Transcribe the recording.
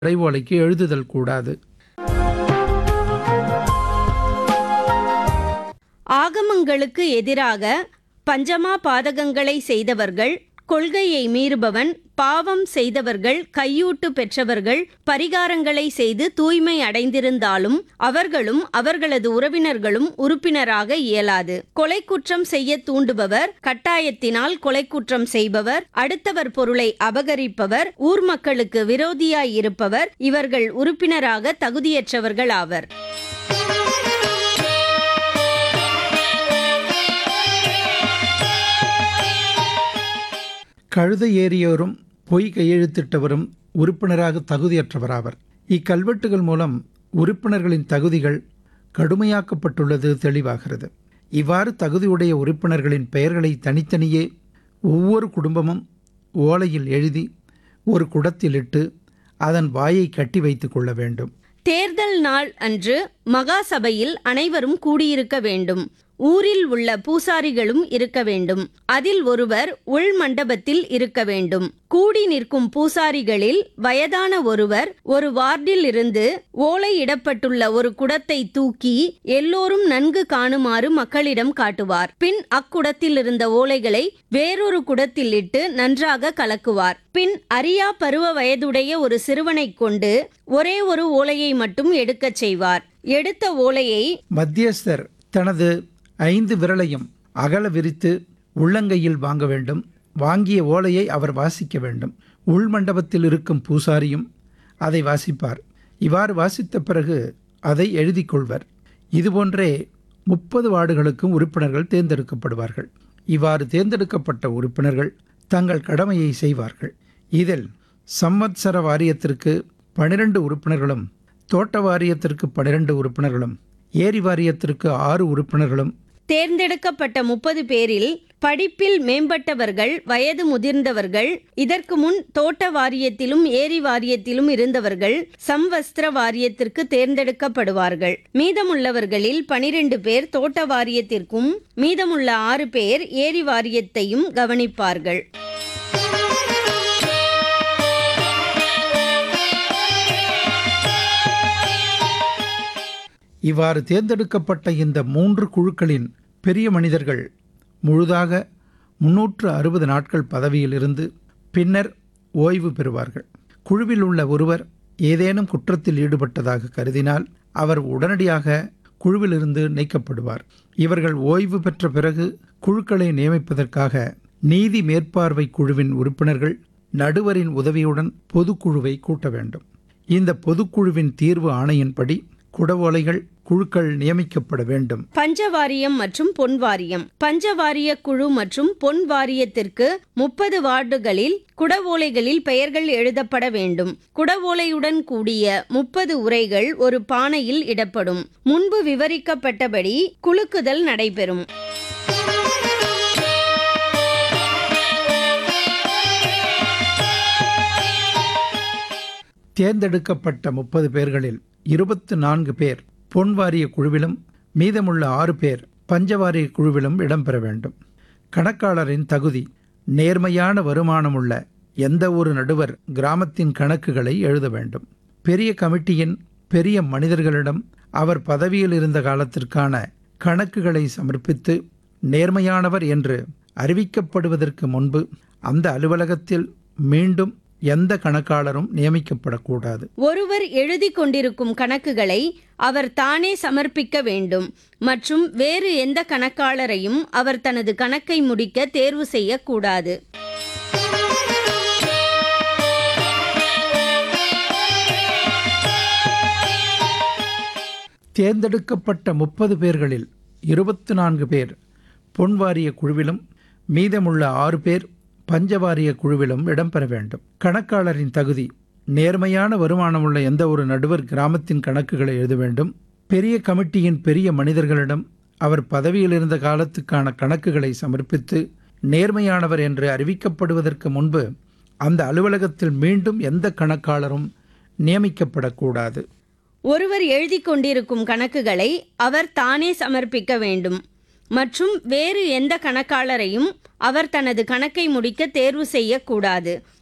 அறைவோலைக்கு எழுதுதல் கூடாது ஆகமங்களுக்கு எதிராக பஞ்சமா பாதகங்களை செய்தவர்கள் கொள்கையை மீறுபவன் பாவம் செய்தவர்கள் கையூட்டு பெற்றவர்கள் பரிகாரங்களை செய்து தூய்மை அடைந்திருந்தாலும் அவர்களும் அவர்களது உறவினர்களும் உறுப்பினராக இயலாது கொலை குற்றம் செய்ய தூண்டுபவர் கட்டாயத்தினால் கொலை குற்றம் செய்பவர் அடுத்தவர் பொருளை அபகரிப்பவர் ஊர் மக்களுக்கு விரோதியாய் இருப்பவர் இவர்கள் உறுப்பினராக தகுதியற்றவர்கள் ஆவர் கழுதை ஏறியோரும் பொய் கையெழுத்திட்டவரும் உறுப்பினராக தகுதியற்றவராவர் இக்கல்வெட்டுகள் மூலம் உறுப்பினர்களின் தகுதிகள் கடுமையாக்கப்பட்டுள்ளது தெளிவாகிறது இவ்வாறு தகுதியுடைய உறுப்பினர்களின் பெயர்களை தனித்தனியே ஒவ்வொரு குடும்பமும் ஓலையில் எழுதி ஒரு குடத்தில் இட்டு அதன் வாயை கட்டி வைத்துக் கொள்ள வேண்டும் தேர்தல் நாள் அன்று மகா சபையில் அனைவரும் கூடியிருக்க வேண்டும் ஊரில் உள்ள பூசாரிகளும் இருக்க வேண்டும் அதில் ஒருவர் உள் மண்டபத்தில் இருக்க வேண்டும் கூடி நிற்கும் பூசாரிகளில் வயதான ஒருவர் ஒரு வார்டில் இருந்து ஓலை இடப்பட்டுள்ள ஒரு குடத்தை தூக்கி எல்லோரும் நன்கு காணுமாறு மக்களிடம் காட்டுவார் பின் அக்குடத்தில் இருந்த ஓலைகளை வேறொரு குடத்தில் இட்டு நன்றாக கலக்குவார் பின் அரியா பருவ வயதுடைய ஒரு சிறுவனைக் கொண்டு ஒரே ஒரு ஓலையை மட்டும் எடுக்கச் செய்வார் எடுத்த ஓலையை மத்தியஸ்தர் தனது ஐந்து விரலையும் அகல விரித்து உள்ளங்கையில் வாங்க வேண்டும் வாங்கிய ஓலையை அவர் வாசிக்க வேண்டும் உள் மண்டபத்தில் இருக்கும் பூசாரியும் அதை வாசிப்பார் இவ்வாறு வாசித்த பிறகு அதை எழுதி கொள்வர் இதுபோன்றே முப்பது வார்டுகளுக்கும் உறுப்பினர்கள் தேர்ந்தெடுக்கப்படுவார்கள் இவ்வாறு தேர்ந்தெடுக்கப்பட்ட உறுப்பினர்கள் தங்கள் கடமையை செய்வார்கள் இதில் சம்மத்சர வாரியத்திற்கு பனிரெண்டு உறுப்பினர்களும் தோட்ட வாரியத்திற்கு பனிரெண்டு உறுப்பினர்களும் ஏரி வாரியத்திற்கு ஆறு உறுப்பினர்களும் தேர்ந்தெடுக்கப்பட்ட முப்பது பேரில் படிப்பில் மேம்பட்டவர்கள் வயது முதிர்ந்தவர்கள் இதற்கு முன் தோட்ட வாரியத்திலும் ஏரி வாரியத்திலும் இருந்தவர்கள் சம்வஸ்திர வாரியத்திற்கு தேர்ந்தெடுக்கப்படுவார்கள் மீதமுள்ளவர்களில் பனிரெண்டு பேர் தோட்ட வாரியத்திற்கும் மீதமுள்ள ஆறு பேர் ஏரி வாரியத்தையும் கவனிப்பார்கள் இவ்வாறு தேர்ந்தெடுக்கப்பட்ட இந்த மூன்று குழுக்களின் பெரிய மனிதர்கள் முழுதாக முன்னூற்று அறுபது நாட்கள் பதவியில் இருந்து பின்னர் ஓய்வு பெறுவார்கள் குழுவில் உள்ள ஒருவர் ஏதேனும் குற்றத்தில் ஈடுபட்டதாக கருதினால் அவர் உடனடியாக குழுவிலிருந்து நீக்கப்படுவார் இவர்கள் ஓய்வு பெற்ற பிறகு குழுக்களை நியமிப்பதற்காக நீதி மேற்பார்வை குழுவின் உறுப்பினர்கள் நடுவரின் உதவியுடன் பொதுக்குழுவை கூட்ட வேண்டும் இந்த பொதுக்குழுவின் தீர்வு ஆணையின்படி குடவோலைகள் குழுக்கள் நியமிக்கப்பட வேண்டும் பஞ்சவாரியம் மற்றும் பொன் வாரியம் பஞ்சவாரிய குழு மற்றும் பொன் வாரியத்திற்கு முப்பது வார்டுகளில் குடவோலைகளில் பெயர்கள் எழுதப்பட வேண்டும் குடவோலையுடன் கூடிய முப்பது உரைகள் ஒரு பானையில் இடப்படும் முன்பு விவரிக்கப்பட்டபடி குலுக்குதல் நடைபெறும் தேர்ந்தெடுக்கப்பட்ட முப்பது பேர்களில் இருபத்து நான்கு பேர் பொன் வாரிய குழுவிலும் மீதமுள்ள ஆறு பேர் பஞ்சவாரிய குழுவிலும் இடம்பெற வேண்டும் கணக்காளரின் தகுதி நேர்மையான வருமானமுள்ள எந்த ஒரு நடுவர் கிராமத்தின் கணக்குகளை எழுத வேண்டும் பெரிய கமிட்டியின் பெரிய மனிதர்களிடம் அவர் பதவியில் இருந்த காலத்திற்கான கணக்குகளை சமர்ப்பித்து நேர்மையானவர் என்று அறிவிக்கப்படுவதற்கு முன்பு அந்த அலுவலகத்தில் மீண்டும் எந்த கணக்காளரும் நியமிக்கப்படக்கூடாது ஒருவர் எழுதி கொண்டிருக்கும் கணக்குகளை அவர் தானே சமர்ப்பிக்க வேண்டும் மற்றும் வேறு எந்த கணக்காளரையும் அவர் தனது கணக்கை முடிக்க தேர்வு செய்யக்கூடாது தேர்ந்தெடுக்கப்பட்ட முப்பது பேர்களில் இருபத்து நான்கு பேர் பொன் வாரிய குழுவிலும் மீதமுள்ள ஆறு பேர் பஞ்சவாரிய குழுவிலும் இடம்பெற வேண்டும் கணக்காளரின் தகுதி நேர்மையான வருமானமுள்ள எந்த ஒரு நடுவர் கிராமத்தின் கணக்குகளை எழுத வேண்டும் பெரிய கமிட்டியின் பெரிய மனிதர்களிடம் அவர் பதவியில் இருந்த காலத்துக்கான கணக்குகளை சமர்ப்பித்து நேர்மையானவர் என்று அறிவிக்கப்படுவதற்கு முன்பு அந்த அலுவலகத்தில் மீண்டும் எந்த கணக்காளரும் நியமிக்கப்படக்கூடாது ஒருவர் எழுதி கொண்டிருக்கும் கணக்குகளை அவர் தானே சமர்ப்பிக்க வேண்டும் மற்றும் வேறு எந்த கணக்காளரையும் அவர் தனது கணக்கை முடிக்க தேர்வு செய்யக்கூடாது